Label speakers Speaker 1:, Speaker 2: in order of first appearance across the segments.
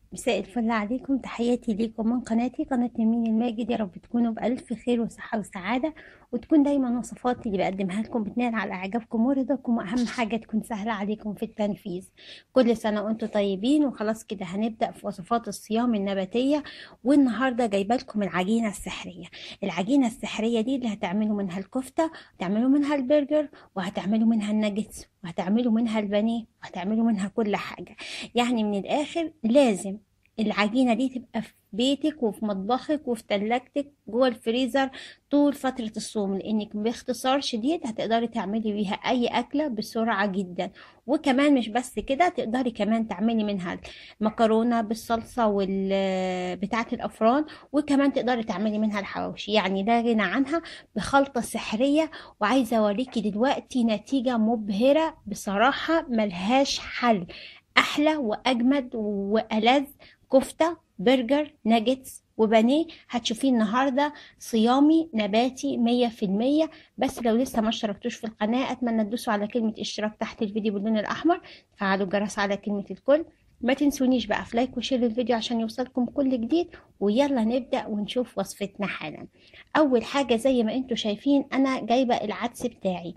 Speaker 1: مساء الفل عليكم تحياتي ليكم من قناتي قناة يمين الماجد يا رب تكونوا بألف خير وصحة وسعادة وتكون دايما وصفاتي اللي بقدمها لكم بتنال على إعجابكم ورضاكم وأهم حاجة تكون سهلة عليكم في التنفيذ كل سنة وأنتم طيبين وخلاص كده هنبدأ في وصفات الصيام النباتية والنهاردة جايبة لكم العجينة السحرية العجينة السحرية دي اللي هتعملوا منها الكفتة وتعملوا منها البرجر وهتعملوا منها الناجتس وهتعملوا منها البانيه وهتعملوا منها كل حاجة يعني من الآخر لازم العجينة دي تبقى في بيتك وفي مطبخك وفي تلاجتك جوه الفريزر طول فترة الصوم لانك باختصار شديد هتقدري تعملي بيها اي اكلة بسرعة جدا وكمان مش بس كده تقدري كمان تعملي منها مكرونة بالصلصة وال بتاعة الافران وكمان تقدري تعملي منها الحواوشي يعني لا غنى عنها بخلطة سحرية وعايزة اوريكي دلوقتي نتيجة مبهرة بصراحة ملهاش حل احلى واجمد والذ كفتة برجر ناجتس وبانيه هتشوفيه النهاردة صيامي نباتي مية في المية بس لو لسه ما اشتركتوش في القناة أتمنى تدوسوا على كلمة اشتراك تحت الفيديو باللون الأحمر تفعلوا الجرس على كلمة الكل ما تنسونيش بقى في لايك وشير الفيديو عشان يوصلكم كل جديد ويلا نبدأ ونشوف وصفتنا حالا أول حاجة زي ما انتوا شايفين أنا جايبة العدس بتاعي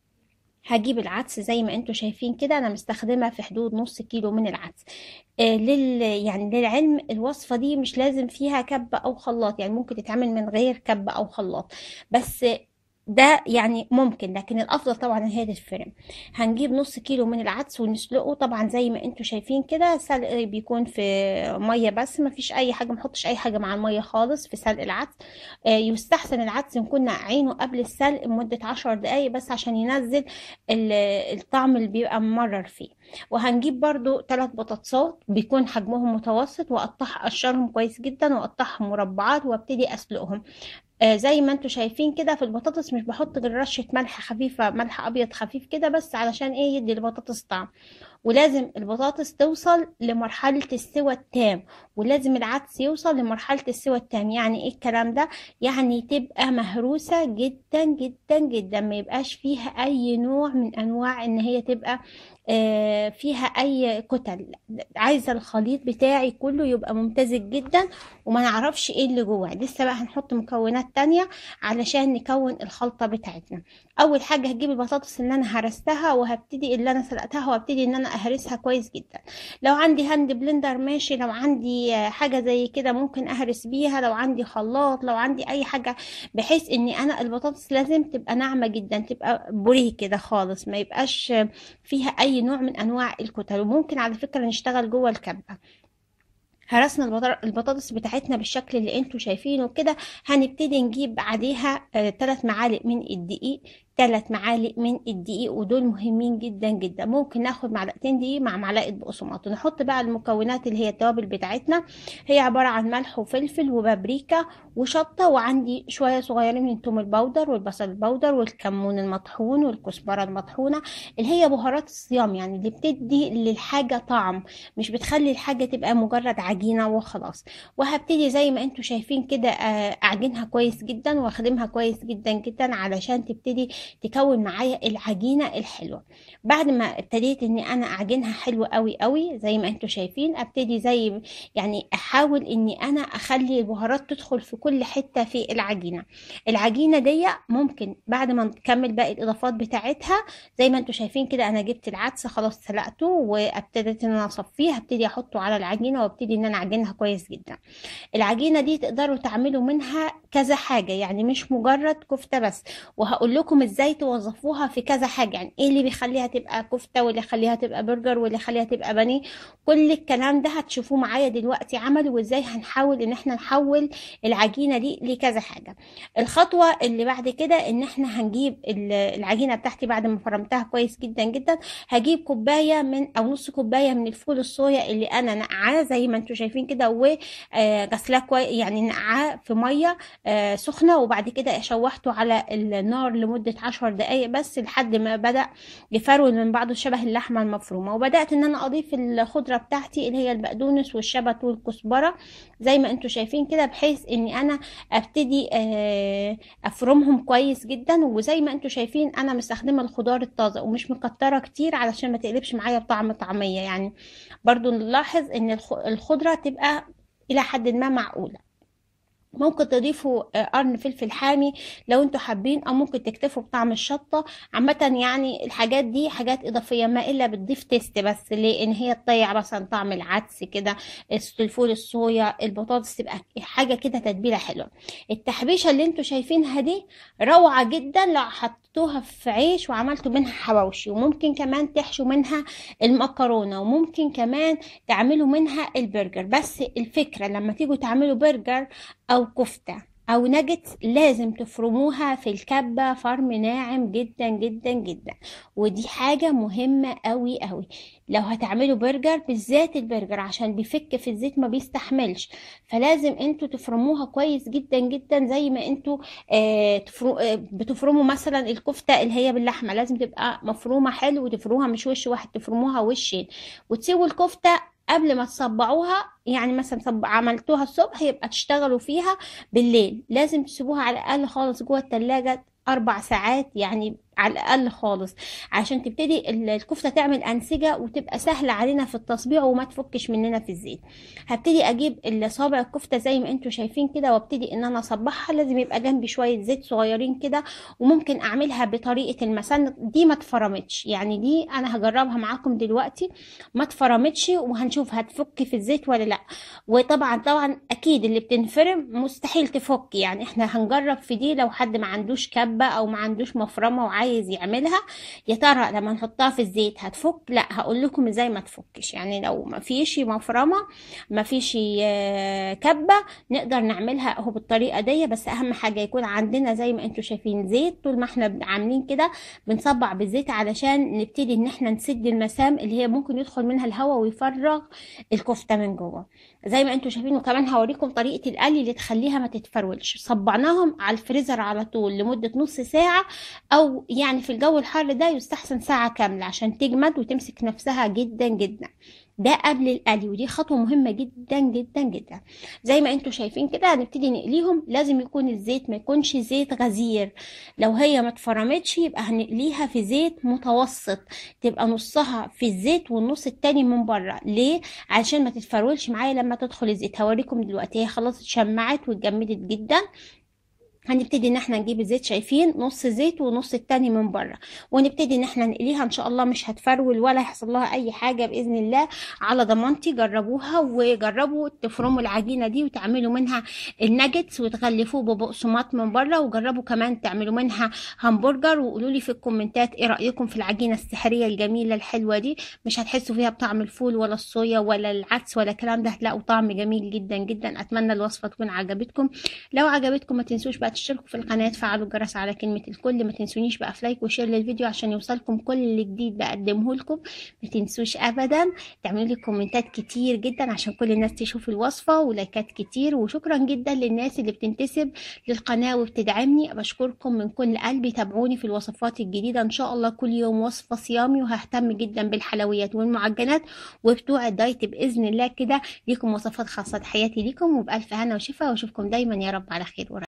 Speaker 1: هجيب العدس زي ما انتوا شايفين كده انا مستخدمه في حدود نص كيلو من العدس آه لل يعني للعلم الوصفه دي مش لازم فيها كبه او خلاط يعني ممكن تتعمل من غير كبه او خلاط بس ده يعني ممكن لكن الافضل طبعا هي تتفرم هنجيب نص كيلو من العدس ونسلقه طبعا زي ما انتوا شايفين كده سلق بيكون في ميه بس ما فيش اي حاجه محطش اي حاجه مع الميه خالص في سلق العدس آه يستحسن العدس نكون نقعينه قبل السلق لمده عشر دقايق بس عشان ينزل الطعم اللي بيبقى ممرر فيه وهنجيب برضو ثلاث بطاطسات بيكون حجمهم متوسط واقطعها اقشرهم كويس جدا واقطعهم مربعات وابتدي اسلقهم آه زي ما انتوا شايفين كده في البطاطس مش بحط غير رشة ملح خفيفة ملح ابيض خفيف كده بس علشان ايه يدي البطاطس طعم ولازم البطاطس توصل لمرحلة السوى التام ولازم العدس يوصل لمرحلة السوى التام يعني ايه الكلام ده يعني تبقى مهروسة جدا جدا جدا ما يبقاش فيها اي نوع من انواع ان هي تبقى آه فيها اي كتل عايزة الخليط بتاعي كله يبقى ممتزج جدا وما نعرفش ايه اللي جوه لسه بقى هنحط مكونات تانية علشان نكون الخلطة بتاعتنا اول حاجة هجيب البطاطس اللي انا هرستها وهبتدي اللي انا سلقتها وابتدي ان انا اهرسها كويس جدا لو عندي هاند بلندر ماشي لو عندي حاجة زي كده ممكن اهرس بيها لو عندي خلاط لو عندي اي حاجة بحيث اني انا البطاطس لازم تبقى ناعمة جدا تبقى بوريه كده خالص ما يبقاش فيها اي نوع من انواع الكتل وممكن على فكرة نشتغل جوه الكبة هرسنا البطاطس بتاعتنا بالشكل اللي انتوا شايفينه كده هنبتدي نجيب عليها ثلاث معالق من الدقيق ثلاث معالق من الدقيق ودول مهمين جدا جدا ممكن ناخد معلقتين دقيق مع معلقه بقسماط ونحط بقى المكونات اللي هي التوابل بتاعتنا هي عباره عن ملح وفلفل وبابريكا وشطه وعندي شويه صغيرين من الثوم البودر والبصل البودر والكمون المطحون والكزبره المطحونه اللي هي بهارات الصيام يعني اللي بتدي للحاجه طعم مش بتخلي الحاجه تبقى مجرد عجينه وخلاص وهبتدي زي ما انتوا شايفين كده اعجنها كويس جدا واخدمها كويس جدا جدا علشان تبتدي تكون معايا العجينه الحلوه بعد ما ابتديت اني انا اعجنها حلو قوي قوي زي ما انتوا شايفين ابتدي زي يعني احاول اني انا اخلي البهارات تدخل في كل حته في العجينه العجينه دي ممكن بعد ما نكمل باقي الاضافات بتاعتها زي ما انتوا شايفين كده انا جبت العدس خلاص سلقته وابتديت ان انا اصفيه هبتدي احطه على العجينه وابتدي ان انا اعجنها كويس جدا العجينه دي تقدروا تعملوا منها كذا حاجه يعني مش مجرد كفته بس وهقول لكم ازاي توظفوها في كذا حاجه يعني ايه اللي بيخليها تبقى كفته واللي يخليها تبقى برجر واللي يخليها تبقى بانيه كل الكلام ده هتشوفوه معايا دلوقتي عمل وازاي هنحاول ان احنا نحول العجينه دي لكذا حاجه الخطوه اللي بعد كده ان احنا هنجيب العجينه بتاعتي بعد ما فرمتها كويس جدا جدا هجيب كوبايه من او نص كوبايه من الفول الصويا اللي انا نقعاه زي ما انتم شايفين كده وغسلاه كويس يعني نقعاه في ميه آه سخنة وبعد كده شوحته على النار لمدة عشر دقايق بس لحد ما بدأ يفرول من بعضه شبه اللحمة المفرومة وبدأت ان انا اضيف الخضرة بتاعتي اللي هي البقدونس والشبت والكزبرة زي ما انتوا شايفين كده بحيث اني انا ابتدي آه افرمهم كويس جدا وزي ما انتوا شايفين انا مستخدمة الخضار الطازة ومش مكترة كتير علشان ما تقلبش معايا بطعم طعمية يعني برضو نلاحظ ان الخضرة تبقى الى حد ما معقولة ممكن تضيفوا قرن فلفل حامي لو انتوا حابين او ممكن تكتفوا بطعم الشطه عامه يعني الحاجات دي حاجات اضافيه ما الا بتضيف تيست بس لان هي تضيع مثلا طعم العدس كده الفول الصويا البطاطس تبقى حاجه كده تتبيله حلوه التحبيشه اللي انتوا شايفينها دي روعه جدا لو حطيتوها في عيش وعملتوا منها حواوشي وممكن كمان تحشوا منها المكرونه وممكن كمان تعملوا منها البرجر بس الفكره لما تيجوا تعملوا برجر او كفتة او ناجتس لازم تفرموها في الكبة فرم ناعم جدا جدا جدا ودي حاجة مهمة قوي قوي لو هتعملوا برجر بالذات البرجر عشان بيفك في الزيت ما بيستحملش فلازم انتوا تفرموها كويس جدا جدا زي ما انتوا آه تفرو آه بتفرموا مثلا الكفتة اللي هي باللحمة لازم تبقى مفرومة حلو وتفرموها مش وش واحد تفرموها وشين وتسيبوا الكفتة قبل ما تصبعوها يعني مثلا صب... عملتوها الصبح يبقى تشتغلوا فيها بالليل لازم تسيبوها على الاقل خالص جوه التلاجة اربع ساعات يعني على الاقل خالص عشان تبتدي الكفته تعمل انسجه وتبقى سهله علينا في التصبيع وما تفكش مننا في الزيت هبتدي اجيب صابع الكفته زي ما انتم شايفين كده وابتدي ان انا اصبعها لازم يبقى جنبي شويه زيت صغيرين كده وممكن اعملها بطريقه المسن دي ما اتفرمتش يعني دي انا هجربها معاكم دلوقتي ما اتفرمتش وهنشوف هتفك في الزيت ولا لا وطبعا طبعا اكيد اللي بتنفرم مستحيل تفك يعني احنا هنجرب في دي لو حد ما عندوش كبه او ما عندوش مفرمه وعايز عايز يعملها يا ترى لما نحطها في الزيت هتفك لا هقول لكم ازاي ما تفكش يعني لو ما فيش مفرمه ما فيش كبه نقدر نعملها اهو بالطريقه دي بس اهم حاجه يكون عندنا زي ما انتم شايفين زيت طول ما احنا عاملين كده بنصبع بالزيت علشان نبتدي ان احنا نسد المسام اللي هي ممكن يدخل منها الهواء ويفرغ الكفته من جوه زي ما انتم شايفين وكمان هوريكم طريقه القلي اللي تخليها ما تتفرولش صبعناهم على الفريزر على طول لمده نص ساعه او يعني في الجو الحر ده يستحسن ساعه كامله عشان تجمد وتمسك نفسها جدا جدا ده قبل القلي ودي خطوه مهمه جدا جدا جدا زي ما انتم شايفين كده هنبتدي نقليهم لازم يكون الزيت ما يكونش زيت غزير لو هي ما اتفرمتش يبقى هنقليها في زيت متوسط تبقى نصها في الزيت والنص التاني من بره ليه عشان ما تتفرولش معايا لما تدخل الزيت هوريكم دلوقتي هي خلاص اتشمعت واتجمدت جدا هنبتدي ان احنا نجيب الزيت شايفين نص زيت ونص التاني من بره ونبتدي ان احنا نقليها ان شاء الله مش هتفرول ولا يحصل لها اي حاجه باذن الله على ضمانتي جربوها وجربوا تفرموا العجينه دي وتعملوا منها الناجتس وتغلفوه ببقسماط من بره وجربوا كمان تعملوا منها همبرجر وقولوا لي في الكومنتات ايه رايكم في العجينه السحريه الجميله الحلوه دي مش هتحسوا فيها بطعم الفول ولا الصويا ولا العدس ولا الكلام ده هتلاقوا طعم جميل جدا جدا اتمنى الوصفه تكون عجبتكم لو عجبتكم ما تنسوش بقى تشتركوا في القناة تفعلوا الجرس على كلمة الكل ما تنسونيش بقى في لايك وشير للفيديو عشان يوصلكم كل جديد بقدمه لكم ما تنسوش ابدا تعملوا لي كومنتات كتير جدا عشان كل الناس تشوف الوصفة ولايكات كتير وشكرا جدا للناس اللي بتنتسب للقناة وبتدعمني بشكركم من كل قلبي تابعوني في الوصفات الجديدة ان شاء الله كل يوم وصفة صيامي وههتم جدا بالحلويات والمعجنات وبتوع الدايت باذن الله كده ليكم وصفات خاصة حياتي ليكم وبألف هنا وشفا واشوفكم دايما يا رب على خير